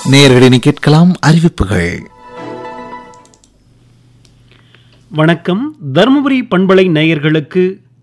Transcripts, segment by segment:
நேயர்களினை கேட்கலாம் அறிவிப்புகள் வணக்கம் தருமபுரி பண்பலை நேயர்களுக்கு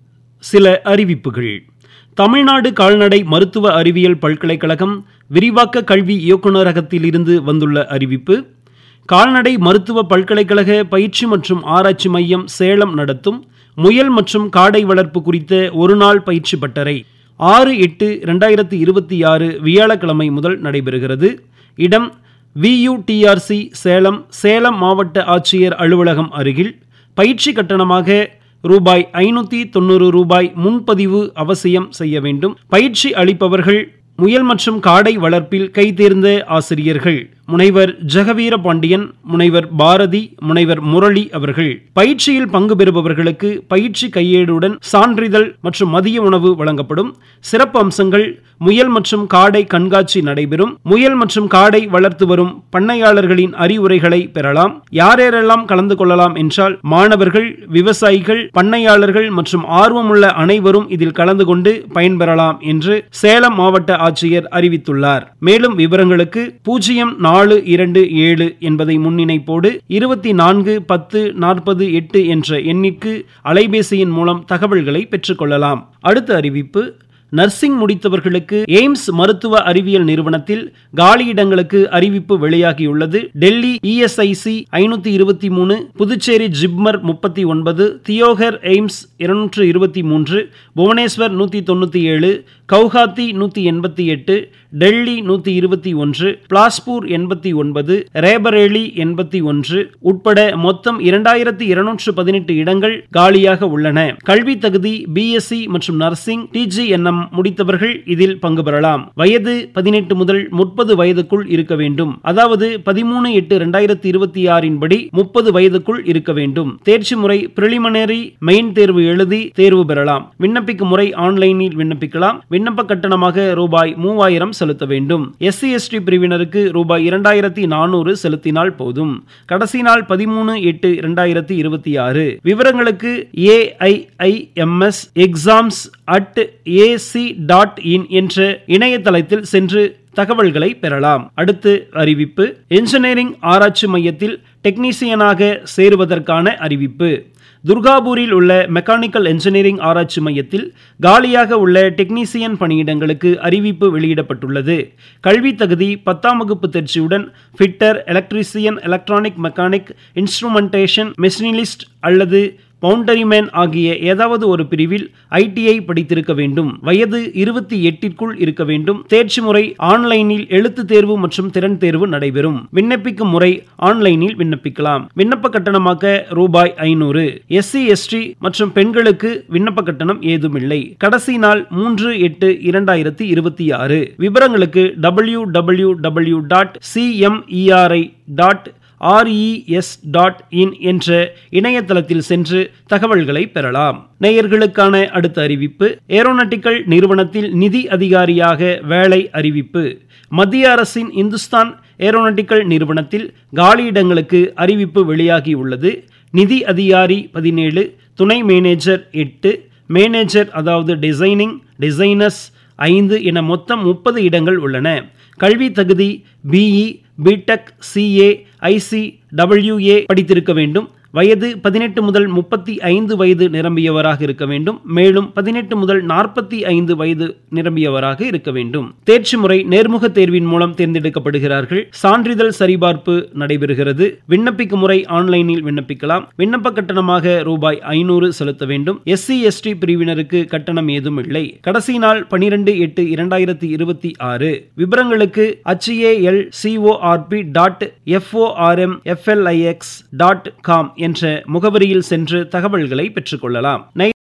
சில அறிவிப்புகள் தமிழ்நாடு கால்நடை மருத்துவ அறிவியல் பல்கலைக்கழகம் விரிவாக்க கல்வி இயக்குநரகத்திலிருந்து வந்துள்ள அறிவிப்பு கால்நடை மருத்துவ பல்கலைக்கழக பயிற்சி மற்றும் ஆராய்ச்சி மையம் சேலம் நடத்தும் முயல் மற்றும் காடை வளர்ப்பு குறித்த ஒருநாள் பயிற்சி பட்டறை ஆறு எட்டு ரெண்டாயிரத்தி இருபத்தி ஆறு வியாழக்கிழமை முதல் நடைபெறுகிறது இடம் வியூடிஆர்சி சேலம் சேலம் மாவட்ட ஆட்சியர் அலுவலகம் அருகில் பயிற்சி கட்டணமாக ரூபாய் ஐநூற்றி தொண்ணூறு ரூபாய் முன்பதிவு அவசியம் செய்ய வேண்டும் பயிற்சி அளிப்பவர்கள் முயல் மற்றும் காடை வளர்ப்பில் கைதேர்ந்த ஆசிரியர்கள் முனைவர் ஜெகவீர பாண்டியன் முனைவர் பாரதி முனைவர் முரளி அவர்கள் பயிற்சியில் பங்கு பெறுபவர்களுக்கு பயிற்சி கையேடுடன் சான்றிதழ் மற்றும் மதிய உணவு வழங்கப்படும் சிறப்பு அம்சங்கள் முயல் மற்றும் காடை கண்காட்சி நடைபெறும் முயல் மற்றும் காடை வளர்த்து வரும் பண்ணையாளர்களின் அறிவுரைகளை பெறலாம் யாரேரெல்லாம் கலந்து கொள்ளலாம் என்றால் மாணவர்கள் விவசாயிகள் பண்ணையாளர்கள் மற்றும் ஆர்வமுள்ள அனைவரும் இதில் கலந்து கொண்டு பயன்பெறலாம் என்று சேலம் மாவட்ட ஆட்சியர் அறிவித்துள்ளார் மேலும் விவரங்களுக்கு பூஜ்ஜியம் நாலு இரண்டு ஏழு என்பதை முன்னிணைப்போடு இருபத்தி நான்கு பத்து நாற்பது எட்டு என்ற எண்ணிற்கு அலைபேசியின் மூலம் தகவல்களை பெற்றுக்கொள்ளலாம் அடுத்த அறிவிப்பு நர்சிங் முடித்தவர்களுக்கு எய்ம்ஸ் மருத்துவ அறிவியல் நிறுவனத்தில் காலியிடங்களுக்கு அறிவிப்பு வெளியாகியுள்ளது டெல்லி இஎஸ்ஐசி ஐநூத்தி இருபத்தி மூணு புதுச்சேரி ஜிப்மர் முப்பத்தி ஒன்பது தியோகர் எய்ம்ஸ் இருநூற்று இருபத்தி மூன்று புவனேஸ்வர் நூத்தி தொண்ணூத்தி ஏழு கவுஹாத்தி நூத்தி எண்பத்தி எட்டு டெல்லி நூத்தி இருபத்தி ஒன்று பிளாஸ்பூர் எண்பத்தி ஒன்பது ரேபரேலி எண்பத்தி ஒன்று உட்பட மொத்தம் இரண்டாயிரத்தி இருநூற்று பதினெட்டு இடங்கள் காலியாக உள்ளன கல்வி தகுதி பிஎஸ்சி மற்றும் நர்சிங் டிஜிஎன்எம் முடித்தவர்கள் இதில் பங்கு பெறலாம் வயது பதினெட்டு முதல் முப்பது வயதுக்குள் இருக்க வேண்டும் அதாவது பதிமூணு எட்டு இரண்டாயிரத்தி இருபத்தி ஆறின் படி முப்பது வயதுக்குள் இருக்க வேண்டும் தேர்ச்சி முறை பிரிலிமினரி மெயின் தேர்வு எழுதி தேர்வு பெறலாம் விண்ணப்பிக்கும் முறை ஆன்லைனில் விண்ணப்பிக்கலாம் விண்ணப்ப கட்டணமாக ரூபாய் மூவாயிரம் செலுத்த வேண்டும் எஸ்சி எஸ்டி பிரிவினருக்கு ரூபாய் இரண்டாயிரத்தி நானூறு செலுத்தினால் போதும் கடைசி நாள் பதிமூணு எட்டு இரண்டாயிரத்தி இருபத்தி ஆறு விவரங்களுக்கு AIIMS exams at AC dot in என்ற இணையதளத்தில் சென்று தகவல்களை பெறலாம் அடுத்து அறிவிப்பு என்ஜினியரிங் ஆராய்ச்சி மையத்தில் டெக்னீசியனாக சேருவதற்கான அறிவிப்பு துர்காபூரில் உள்ள மெக்கானிக்கல் என்ஜினியரிங் ஆராய்ச்சி மையத்தில் காலியாக உள்ள டெக்னீசியன் பணியிடங்களுக்கு அறிவிப்பு வெளியிடப்பட்டுள்ளது கல்வி தகுதி பத்தாம் வகுப்பு தேர்ச்சியுடன் fitter electrician electronic mechanic instrumentation machinist அல்லது பவுண்டரிமேன் ஆகிய ஏதாவது ஒரு பிரிவில் ஐடிஐ படித்திருக்க வேண்டும் வயது இருபத்தி எட்டிற்குள் இருக்க வேண்டும் தேர்ச்சி முறை ஆன்லைனில் எழுத்து தேர்வு மற்றும் திறன் தேர்வு நடைபெறும் விண்ணப்பிக்கும் முறை ஆன்லைனில் விண்ணப்பிக்கலாம் விண்ணப்ப கட்டணமாக ரூபாய் ஐநூறு எஸ்சி எஸ்டி மற்றும் பெண்களுக்கு விண்ணப்ப கட்டணம் ஏதுமில்லை கடைசி நாள் மூன்று எட்டு இரண்டாயிரத்தி இருபத்தி ஆறு விவரங்களுக்கு W W W dot CMERI dot RES dot in என்ற இணையதளத்தில் சென்று தகவல்களை பெறலாம் நேயர்களுக்கான அடுத்த அறிவிப்பு ஏரோநாட்டிக்கல் நிறுவனத்தில் நிதி அதிகாரியாக வேலை அறிவிப்பு மத்திய அரசின் இந்துஸ்தான் ஏரோநாட்டிக்கல் நிறுவனத்தில் காலியிடங்களுக்கு அறிவிப்பு வெளியாகியுள்ளது நிதி அதிகாரி பதினேழு துணை மேனேஜர் எட்டு மேனேஜர் அதாவது டிசைனிங் டிசைனர்ஸ் ஐந்து என மொத்தம் முப்பது இடங்கள் உள்ளன கல்வி தகுதி BE BTech CA IC WA படித்திருக்க வேண்டும் வயது பதினெட்டு முதல் முப்பத்தி ஐந்து வயது நிரம்பியவராக இருக்க வேண்டும் மேலும் பதினெட்டு முதல் நாற்பத்தி ஐந்து வயது நிரம்பியவராக இருக்க வேண்டும் தேர்ச்சி முறை நேர்முக தேர்வின் மூலம் தேர்ந்தெடுக்கப்படுகிறார்கள் சான்றிதழ் சரிபார்ப்பு நடைபெறுகிறது விண்ணப்பிக்கும் முறை ஆன்லைனில் விண்ணப்பிக்கலாம் விண்ணப்ப கட்டணமாக ரூபாய் ஐநூறு செலுத்த வேண்டும் எஸ்சி எஸ்டி பிரிவினருக்கு கட்டணம் ஏதும் இல்லை கடைசி நாள் பனிரெண்டு எட்டு இரண்டாயிரத்தி இருபத்தி ஆறு விவரங்களுக்கு HAL CORP dot FORM FLIX dot com என்ற முகவரியில் சென்று தகவல்களை பெற்றுக்கொள்ளலாம்